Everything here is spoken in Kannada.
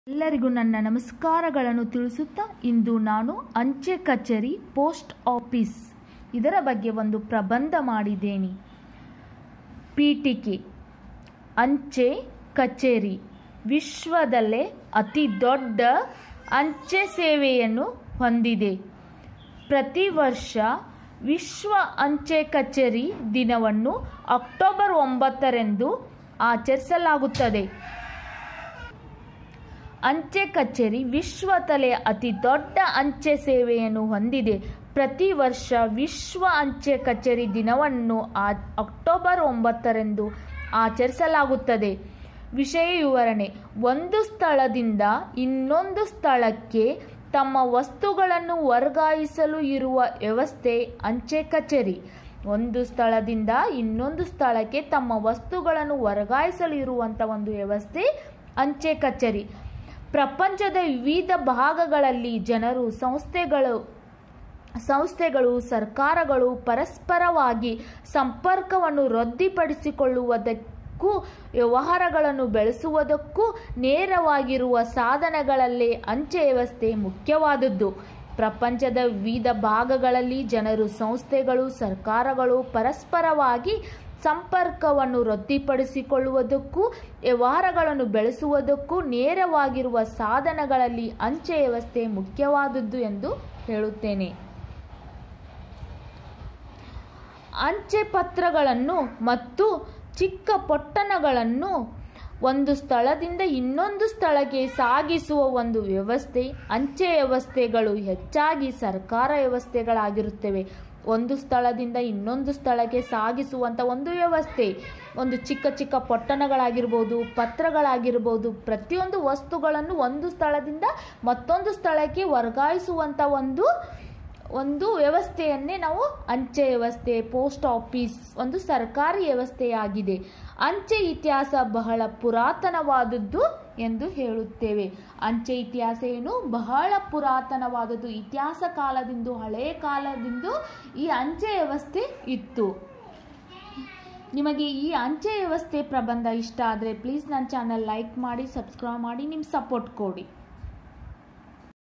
ಎಲ್ಲರಿಗೂ ನನ್ನ ನಮಸ್ಕಾರಗಳನ್ನು ತಿಳಿಸುತ್ತಾ ಇಂದು ನಾನು ಅಂಚೆ ಕಚೇರಿ ಪೋಸ್ಟ್ ಆಫೀಸ್ ಇದರ ಬಗ್ಗೆ ಒಂದು ಪ್ರಬಂಧ ಮಾಡಿದ್ದೇನೆ ಪೀಠಿಕೆ ಅಂಚೆ ಕಚೇರಿ ವಿಶ್ವದಲ್ಲೇ ಅತಿ ದೊಡ್ಡ ಅಂಚೆ ಸೇವೆಯನ್ನು ಹೊಂದಿದೆ ಪ್ರತಿ ವರ್ಷ ವಿಶ್ವ ಅಂಚೆ ಕಚೇರಿ ದಿನವನ್ನು ಅಕ್ಟೋಬರ್ ಒಂಬತ್ತರಂದು ಆಚರಿಸಲಾಗುತ್ತದೆ ಅಂಚೆ ಕಚೇರಿ ವಿಶ್ವದಲ್ಲೇ ಅತಿ ದೊಡ್ಡ ಅಂಚೆ ಸೇವೆಯನ್ನು ಹೊಂದಿದೆ ಪ್ರತಿ ವರ್ಷ ವಿಶ್ವ ಅಂಚೆ ಕಚೇರಿ ದಿನವನ್ನು ಆ ಅಕ್ಟೋಬರ್ ಒಂಬತ್ತರಂದು ಆಚರಿಸಲಾಗುತ್ತದೆ ವಿಷಯ ವಿವರಣೆ ಒಂದು ಸ್ಥಳದಿಂದ ಇನ್ನೊಂದು ಸ್ಥಳಕ್ಕೆ ತಮ್ಮ ವಸ್ತುಗಳನ್ನು ವರ್ಗಾಯಿಸಲು ಇರುವ ವ್ಯವಸ್ಥೆ ಅಂಚೆ ಕಚೇರಿ ಒಂದು ಸ್ಥಳದಿಂದ ಇನ್ನೊಂದು ಸ್ಥಳಕ್ಕೆ ತಮ್ಮ ವಸ್ತುಗಳನ್ನು ವರ್ಗಾಯಿಸಲು ಇರುವಂಥ ಒಂದು ವ್ಯವಸ್ಥೆ ಅಂಚೆ ಕಚೇರಿ ಪ್ರಪಂಚದ ವಿವಿಧ ಭಾಗಗಳಲ್ಲಿ ಜನರು ಸಂಸ್ಥೆಗಳು ಸಂಸ್ಥೆಗಳು ಸರ್ಕಾರಗಳು ಪರಸ್ಪರವಾಗಿ ಸಂಪರ್ಕವನ್ನು ವೃದ್ಧಿಪಡಿಸಿಕೊಳ್ಳುವುದಕ್ಕೂ ವ್ಯವಹಾರಗಳನ್ನು ಬೆಳೆಸುವುದಕ್ಕೂ ನೇರವಾಗಿರುವ ಸಾಧನಗಳಲ್ಲೇ ಅಂಚೆ ವ್ಯವಸ್ಥೆ ಮುಖ್ಯವಾದದ್ದು ಪ್ರಪಂಚದ ವಿವಿಧ ಭಾಗಗಳಲ್ಲಿ ಜನರು ಸಂಸ್ಥೆಗಳು ಸರ್ಕಾರಗಳು ಪರಸ್ಪರವಾಗಿ ಸಂಪರ್ಕವನ್ನು ವೃದ್ಧಿಪಡಿಸಿಕೊಳ್ಳುವುದಕ್ಕೂ ವ್ಯವಹಾರಗಳನ್ನು ಬೆಳೆಸುವುದಕ್ಕೂ ನೇರವಾಗಿರುವ ಸಾಧನಗಳಲ್ಲಿ ಅಂಚೆ ವ್ಯವಸ್ಥೆ ಮುಖ್ಯವಾದದ್ದು ಎಂದು ಹೇಳುತ್ತೇನೆ ಅಂಚೆ ಪತ್ರಗಳನ್ನು ಮತ್ತು ಚಿಕ್ಕ ಪೊಟ್ಟಣಗಳನ್ನು ಒಂದು ಸ್ಥಳದಿಂದ ಇನ್ನೊಂದು ಸ್ಥಳಕ್ಕೆ ಸಾಗಿಸುವ ಒಂದು ವ್ಯವಸ್ಥೆ ಅಂಚೆ ವ್ಯವಸ್ಥೆಗಳು ಹೆಚ್ಚಾಗಿ ಸರ್ಕಾರ ವ್ಯವಸ್ಥೆಗಳಾಗಿರುತ್ತವೆ ಒಂದು ಸ್ಥಳದಿಂದ ಇನ್ನೊಂದು ಸ್ಥಳಕ್ಕೆ ಸಾಗಿಸುವಂಥ ಒಂದು ವ್ಯವಸ್ಥೆ ಒಂದು ಚಿಕ್ಕ ಚಿಕ್ಕ ಪೊಟ್ಟಣಗಳಾಗಿರ್ಬೋದು ಪತ್ರಗಳಾಗಿರ್ಬೋದು ಪ್ರತಿಯೊಂದು ವಸ್ತುಗಳನ್ನು ಒಂದು ಸ್ಥಳದಿಂದ ಮತ್ತೊಂದು ಸ್ಥಳಕ್ಕೆ ವರ್ಗಾಯಿಸುವಂಥ ಒಂದು ಒಂದು ವ್ಯವಸ್ಥೆಯನ್ನೇ ನಾವು ಅಂಚೆ ವ್ಯವಸ್ಥೆ ಪೋಸ್ಟ್ ಆಫೀಸ್ ಒಂದು ಸರ್ಕಾರಿ ವ್ಯವಸ್ಥೆಯಾಗಿದೆ ಅಂಚೆ ಇತಿಹಾಸ ಬಹಳ ಪುರಾತನವಾದದ್ದು ಎಂದು ಹೇಳುತ್ತೇವೆ ಅಂಚೆ ಇತಿಹಾಸ ಏನು ಬಹಳ ಪುರಾತನವಾದದ್ದು ಇತಿಹಾಸ ಕಾಲದಿಂದ ಹಳೆಯ ಕಾಲದಿಂದ ಈ ಅಂಚೆ ವ್ಯವಸ್ಥೆ ಇತ್ತು ನಿಮಗೆ ಈ ಅಂಚೆ ವ್ಯವಸ್ಥೆ ಪ್ರಬಂಧ ಇಷ್ಟ ಆದರೆ ಪ್ಲೀಸ್ ನನ್ನ ಚಾನಲ್ ಲೈಕ್ ಮಾಡಿ ಸಬ್ಸ್ಕ್ರೈಬ್ ಮಾಡಿ ನಿಮ್ಮ ಸಪೋರ್ಟ್ ಕೊಡಿ